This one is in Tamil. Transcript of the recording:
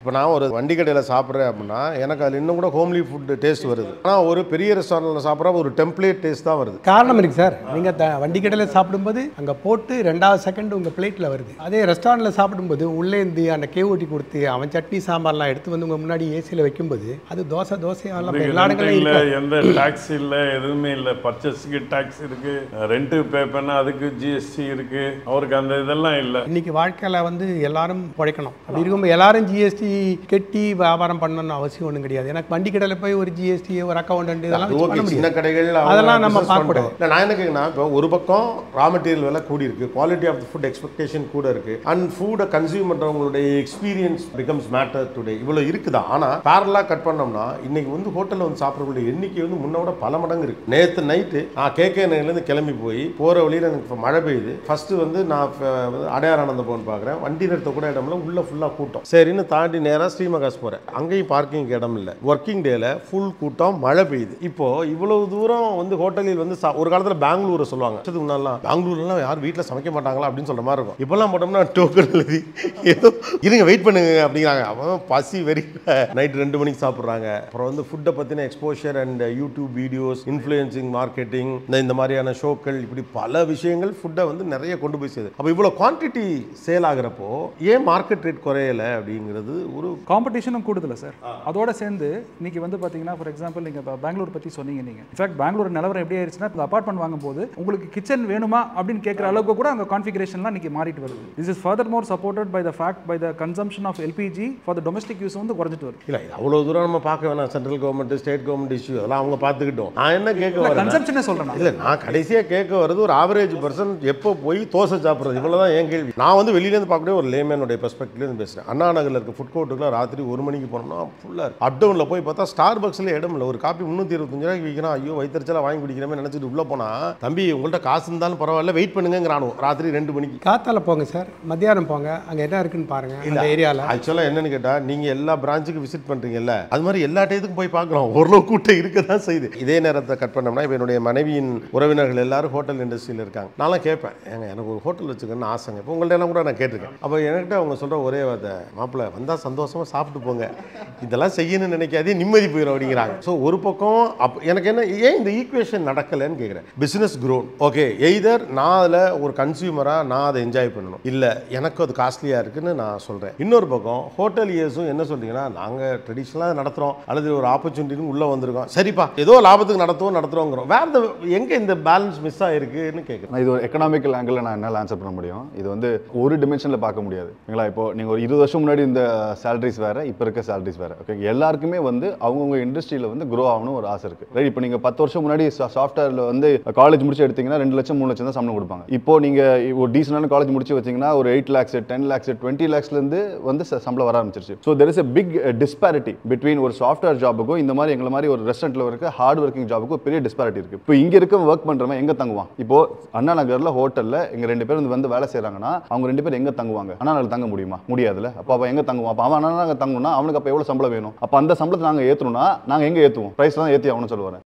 இப்போ நான் ஒரு வண்டி கடையில் சாப்பிட்றேன் அப்படின்னா எனக்கு அதில் இன்னும் கூட ஹோம்லி ஃபுட் டேஸ்ட் வருது ஆனால் ஒரு பெரிய ரெஸ்டாரண்ட்டில் சாப்பிட்ற ஒரு டெம்ப்ளேட் டேஸ்ட் தான் வருது காரணம் இருக்கு சார் நீங்க த- வண்டி கடையில் சாப்பிடும்போது அங்க போட்டு ரெண்டாவது செகண்ட் உங்க பிளேட்ல வருது அதே ரெஸ்டாரண்ட்ல சாப்பிடும்போது உள்ளே இருந்து அந்த கேஓட்டி கொடுத்து அவன் சட்னி சாம்பார்லாம் எடுத்து வந்து உங்க முன்னாடி ஏசியில் வைக்கும்போது அது தோசை தோசையெல்லாம் எல்லா இடங்களையும் இல்ல இருக்கும் எந்த டாக்ஸ் இல்ல எதுவுமே இல்ல பர்ச்சேஸ்க்கு டாக்ஸ் இருக்கு ரெண்ட் பே பண்ண அதுக்கு ஜிஎஸ்டி இருக்கு அவருக்கு அந்த இதெல்லாம் இல்ல இன்னைக்கு வாழ்க்கையில வந்து எல்லாரும் பிழைக்கணும் அப்படி இருக்கும்போது எல்லாரும் ஜிஎஸ்டி கட்டி வியாபாரம் பண்ணணும்னு அவசியம் ஒன்றும் கிடையாது எனக்கு வண்டி கடையில் போய் ஒரு ஜிஎஸ்டி ஒரு அக்கௌண்டன்ட் இதெல்லாம் அது வச்சு ஓகே பண்ண சின்ன முடியாது கடைகள் அதெல்லாம் நம்ம பார்க்க பார்க்கணும் இல்லை நான் என்ன கேட்குறேன்னா இப்போ ஒரு பக்கம் ரா மெட்டீரியல் விலை கூடி இருக்கு குவாலிட்டி ஆஃப் ஃபுட் எக்ஸ்பெக்டேஷன் கூட இருக்கு அண்ட் ஃபுட்டை கன்சியூம் பண்ணுறவங்களுடைய எக்ஸ்பீரியன்ஸ் பிகம்ஸ் மேட்டர் டுடே இவ்வளோ இருக்குதா ஆனால் பேரலாக கட் பண்ணோம்னா இன்னைக்கு வந்து ஹோட்டலில் வந்து சாப்பிட்றவங்களுடைய எண்ணிக்கை வந்து முன்ன விட பல மடங்கு இருக்கு நேற்று நைட்டு நான் கேகே நகர்லேருந்து கிளம்பி போய் போகிற வழியில் எனக்கு இப்ப மழை பெய்யுது ஃபர்ஸ்ட் வந்து நான் இப்ப வந்து அடையாரானந்த போன் பார்க்குறேன் வண்டி நிறுத்த கூட இடம்ல உள்ள ஃபுல்லாக கூட்டம் சரின்னு தாண்டி நேராக ஸ்ரீமகாஸ் போகிறேன் அங்கேயும் பார்க்கிங் இடம் இல்லை ஒர்க்கிங் டேல ஃபுல் கூட்டம் மழை பெய்யுது இப்போ இவ்வளவு தூரம் வந்து ஹோட்டலில் வந்து சா- ஒரு காலத்தில் பெங்களூரை சொல்லுவாங்க வருஷத்துக்கு முன்னாலாம் பெங்களூர்லாம் யாரும் வீட்டில் சமைக்க மாட்டாங்களா அப்படின்னு சொல்ற மாதிரி இருக்கும் இப்போல்லாம் போட்டோம்னா டோக்கன் எழுதி ஏதோ இருங்க வெயிட் பண்ணுங்க அப்படிங்கிறாங்க அவன் பசி வெறி நைட் ரெண்டு மணிக்கு சாப்பிட்றாங்க அப்புறம் வந்து ஃபுட்டை பற்றின exposure and YouTube videos influencing marketing இந்த இந்த மாதிரியான ஷோக்கள் இப்படி பல விஷயங்கள் ஃபுட்டை வந்து நிறைய கொண்டு போய் சேருது அப்போ இவ்வளோ குவான்டிட்டி சேல் ஆகுறப்போ ஏன் மார்க்கெட் ரேட் குறையல அப்படிங்கிறது ஒரு காம்படிஷனும் கூடுதல சார் அதோட சேர்ந்து இன்னைக்கு வந்து பாத்தீங்கன்னா ஃபார் எக்ஸாம்பிள் நீங்க இப்போ பெங்களூர் பத்தி சொன்னீங்க நீங்க இன்ஃபேக்ட் பெங்களூர் நிலவரம் எப்படி ஆயிடுச்சுன்னா இப்போ அபார்ட்மெண்ட் வாங்கும்போது உங்களுக்கு கிச்சன் வேணுமா அப்படின்னு கேட்குற அளவுக்கு கூட அங்க கான்ஃபிகரேஷன்லாம் இன்னைக்கு மாறிட்டு வருது this is further more supported by the fact by the consumption of LPG for the domestic use வந்து குறைஞ்சிட்டு வருது இல்லை அவ்வளோ தூரம் நம்ம பார்க்க வேணாம் central government state government issue அதெல்லாம் அவங்க பார்த்துக்கிட்டோம் நான் என்ன கேட்க வரேன் கன்சம்ஷனே சொல்றேன் நான். இல்லை நான் கடைசியாக கேட்க வர்றது ஒரு ஆவரேஜ் பர்சன் எப்போ போய் தோசை சாப்பிட்றது இவ்வளோ தான் என் கேள்வி நான் வந்து வெளியிலேருந்து பார்க்கக்கூடிய ஒரு லேமேனுடைய பெர்ஸ்பெக்டிவ்லேருந்து பேசுகிறேன் அண்ணா நகரில் இருக்க ஃபுட் கோர்ட்டுக்குலாம் ராத்திரி ஒரு மணிக்கு போனோம்னா ஃபுல்லாக இருக்கு அப் டவுனில் போய் பார்த்தா ஸ்டார் பக்ஸில் இடம் இல்லை ஒரு காப்பி முந்நூற்றி இருபத்தஞ்சு ரூபாய்க்கு விற்கிறான் ஐயோ வயிற்றுச்சலாக வாங்கி குடிக்கிறமே நினச்சிட்டு உள்ளே போனால் தம்பி உங்கள்கிட்ட காசு இருந்தாலும் பரவாயில்ல வெயிட் பண்ணுங்கிறானோ ராத்திரி ரெண்டு மணிக்கு காத்தால போங்க சார் மத்தியானம் போங்க அங்க என்ன இருக்குன்னு பாருங்க அந்த ஏரியால ஆக்சுவலாக என்னன்னு கேட்டால் நீங்கள் எல்லா பிரான்ச்சுக்கு விசிட் பண்ணுறீங்கல்ல அது மாதிரி எல்லா டயத்துக்கும் போய் பார்க்கலாம் ஓரளவு கூட்டம் இருக்க தான் செய்யுது இதே நேரத்தை கட் பண்ணோம்னா இப்போ என்னுடைய மனைவியின் உறவினர்கள் எல்லாரும் ஹோட்டல் இண்டஸ்ட்ரியில் இருக்காங்க நான்லாம் கேட்பேன் ஏங்க எனக்கு ஒரு ஹோட்டல் வச்சுக்கணும்னு ஆசைங்க இப்போ உங்கள்ட்ட எல்லாம் கூட நான் கேட்டிருக்கேன் அப்போ என்கிட்ட அவங்க சொல்கிற ஒரே வார்த்தை மாப்பிள்ளை வந்தால் சந்தோஷமாக சாப்பிட்டு போங்க இதெல்லாம் செய்யணும்னு நினைக்காதே நிம்மதி போயிடும் அப்படிங்கிறாங்க ஸோ ஒரு பக்கம் அப் எனக்கு என்ன ஏன் இந்த ஈக்குவேஷன் நடக்கலைன்னு கேட்குறேன் பிஸ்னஸ் க்ரோன் ஓகே எய்தர் நான் அதில் ஒரு கன்சியூமராக நான் அதை என்ஜாய் பண்ணணும் இல்லை எனக்கு அது காஸ்ட்லியாக இருக்குன்னு நான் சொல்கிறேன் இன்னொரு பக்கம் ஹோட்டல் இயர்ஸும் என்ன சொல்றீங்கன்னா நாங்கள் ட்ரெடிஷ்னலாக நடத்துகிறோம் அல்லது ஒரு ஆப்பர்ச்சுனிட்டின்னு உள்ளே வந்திருக்கோம் சரிப்பா ஏதோ லாபத்துக்கு நடத்துவோம் நடத்துகிறோங்கிறோம் வேறு இந்த எங்கே இந்த பேலன்ஸ் மிஸ் ஆகிருக்குன்னு கேட்குறேன் நான் இது ஒரு எக்கனாமிக்கல் ஆங்கிள் நான் என்னால் ஆன்சர் பண்ண முடியும் இது வந்து ஒரு டிமென்ஷனில் பார்க்க முடியாது ஓகேங்களா இப்போ நீங்கள் ஒரு இருபது வருஷம் முன்னாடி இந்த சேலரிஸ் வேறு இப்போ இருக்க சேலரிஸ் வேறு ஓகே எல்லாருக்குமே வந்து அவங்கவுங்க இண்டஸ்ட்ரியில் வந்து க்ரோ ஆகணும் ஒரு ஆசை இருக்குது ரைட் இப்போ நீங்கள் பத்து வருஷம் முன்னாடி சாஃப்ட்வேரில் வந்து காலேஜ் முடிச்சு எடுத்தீங்கன்னா ரெண்டு லட்சம் மூணு லட்சம் தான் சம்பளம் கொடுப்பாங்க இப்போ நீங்கள் ஒரு டீசெண்டான காலேஜ் முடிச்சு வச்சீங்கன்னா ஒரு eight lakhs ten lakhs twenty லேக்ஸ்லேருந்து வந்து ச- சம்பளம் வர ஆரம்பிச்சிருச்சு so there is a big disparity between ஒரு சாஃப்ட்வேர் ஜாபுக்கும் இந்த மாதிரி எங்களை மாதிரி ஒரு ரெஸ்டாரண்ட்டில் இருக்க ஹார்ட் ஒர்க்கிங் ஜாபுக்கும் பெரிய டிஸ்பாரிட்டி இருக்குது இப்போ இங்கே இருக்க ஒர்க் பண்ணுறவன் எங்கே தங்குவான் இப்போ அண்ணா நகரில் ஹோட்டலில் எங்க ரெண்டு பேரும் வந்து வந்து வேலை செய்கிறாங்கன்னா அவங்க ரெண்டு பேரும் எங்கே தங்குவாங்க அண்ணா நகரில் தங்க முடியுமா முடியாதுல்ல அப்போ அவன் எங்கே தங்குவான் அப்போ அவன் அண்ணா நகர் தங்கணும்னா அவனுக்கு அப்போ எவ்வளோ சம்பளம் வேணும் அப்போ அந்த சம்பளத்தை நாங்கள் ஏற்றணும்னா நாங்கள் எங்கே ஏற்றுவோம் ப்ரைஸ் தான் ஏற்றி அவனு சொல்லுவார்